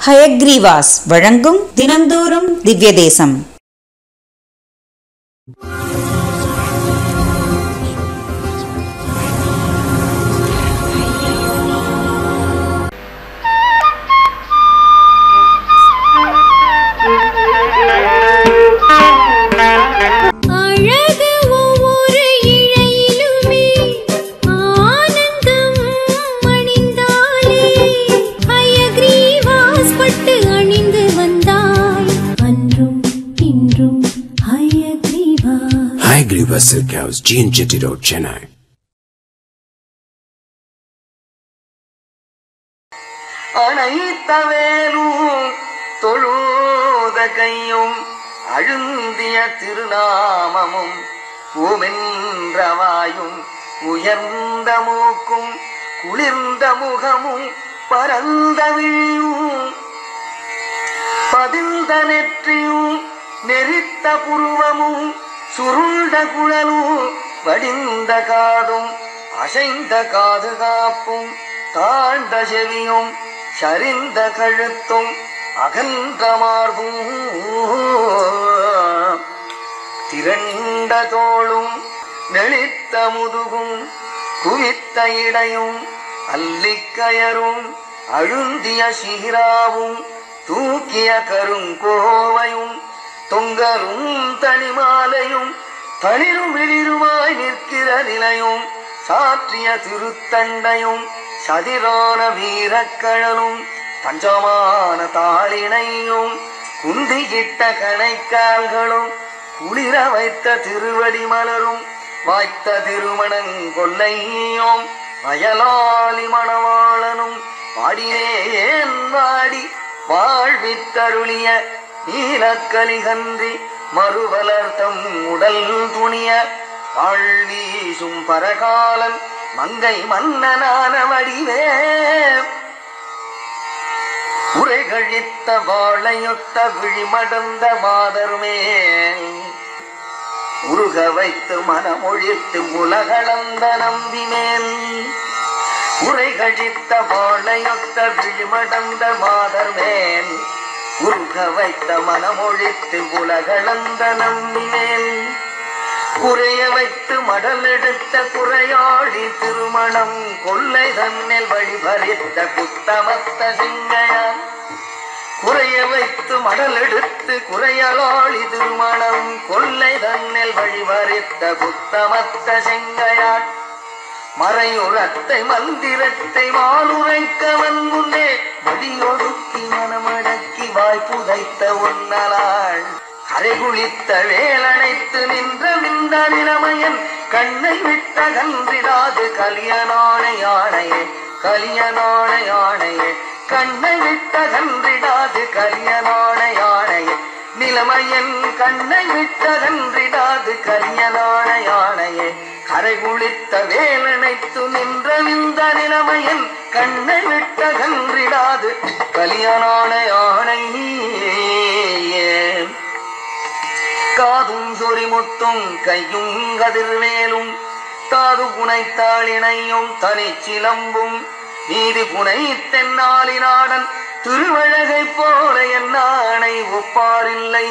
ஹயக்ரீவாஸ் வழங்கும் தினந்தோறும் திவ்ய தேசம் அழகு ஒவ்வொரு இழையிலுமே ஆனந்தம் அணிந்தாலே ஹயக்ரீவாஸ் பட்டு அணிந்து வந்தாள் அன்றும் இன்றும் ஹயக்ரீவாஸ் Hygriva Silk House, Jean Jetty Road, Chennai. அணைத்த வேலும் தொழுத கையும் அழுந்திய திருநாமமும் உமென்றவாயும் உயர்ந்த மூக்கும் குளிர்ந்த முகமும் பரந்த விழியும் பதிந்த நெற்றியும் நெறித்த புருவமும் சுருண்ட குழலும் வடிந்த காதும் அசைந்த காது காப்பும் தாழ்ந்த செவியும் சரிந்த கழுத்தும் அகன்ற மார்பும் திரண்ட தோளும் நெளித்த முதுகும் குவித்த இடையும் அல்லிக்கயரும் அழுந்திய சீராவும் தூக்கிய கருங்கோவையும் தொங்கலும் தனிமாலையும் தளிரும் வெளிருமாய் நிற்கிற நிலையும் சாற்றிய திருத்தண்டையும் சதிரான வீரக்கழலும் தஞ்சமான தாளினையும் குந்தியிட்ட கணைக்கால்களும் குளிர வைத்த திருவடி மலரும் வாய்த்த திருமணங்கொல்லையும் வயலாளி மணவாளனும் வாடினேன் வாடி வாழ்வித்தருளிய நீலக்கலிகன்றி மறுவலர்த்தம் உடல் துணிய வாழ்வீசும் பரகாலன் மங்கை மன்னனான வடிவே உரைகழித்த வாழையொத்த விழிமடந்த மாதருமே உருக வைத்து மனமொழித்து உலகளந்த நம்பி மேல் உரைகழித்த வாழையொத்த விழிமடந்த மாதர் மேல் உருக வைத்த மனமொழித்து உலகளந்த நம்பி மேல் குறைய வைத்து மடல் எடுத்த குறையாடி திருமணம் கொல்லை தன்னில் வழிபறித்த குத்தமத்த சிங்கையான் குறைய வைத்து மடல் எடுத்து குறையலாளி திருமணம் கொல்லை தன்னில் வழிபறித்த குத்தமத்த செங்கையான் மறையுரத்தை மந்திரத்தை மாலுரைக்கவன் முன்னே வடியொடுக்கி மனமடக்கி வாய்ப்புதைத்த உன்னலாள் அரைகுளித்த வேலனைத்து நின்ற விந்த நிலமையன் கண்ணை விட்ட கன்றிடாது கலியனானை யானையே கலியனானை யானையே கண்ணை விட்ட கன்றிடாது கலியனானை யானையே நிலைமையன் கண்ணை விட்ட கன்றிடாது கலியனான யானையே கரை குளித்த வேலனைத்து நின்ற இந்த நிலைமையன் கண்ணை விட்ட கன்றிடாது கலியனான யானையே காதும் சொறிமுத்தும் கையும் கதிர்வேலும் தாது புனைத்தாளினையும் தனிச்சிலம்பும் நீதி புனை தென்னாலினாடன் திருவழகை போல என் நாணை ஒப்பாரில்லை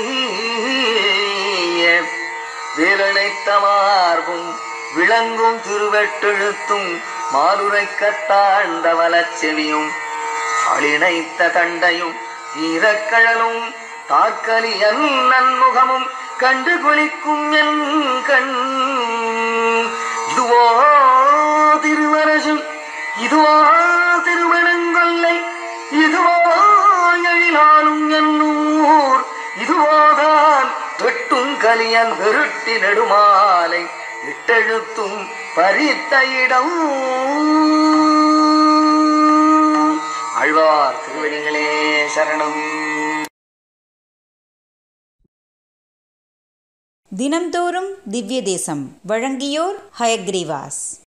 வேலனைத்த மார்பும் விளங்கும் திருவெட்டெழுத்தும் மாலுரைக்க தாழ்ந்த வலச்செவியும் அழினைத்த தண்டையும் ஈரக்கழலும் தாக்கலியன் நன்முகமும் கண்டு குளிக்கும் என் கண் இதுவோ திருவரசு இதுவோ திருமணங்கொல்லை இதுவோ எழிலாலும் என்னூர் இதுவோதான் வெட்டும் கலியன் வெருட்டி நெடுமாலை இட்டெழுத்தும் பறித்த இடம் ஆழ்வார் திருவடிகளே சரணம் தினந்தோறும் திவ்ய தேசம் வழங்கியோர் ஹயக்ரீவாஸ்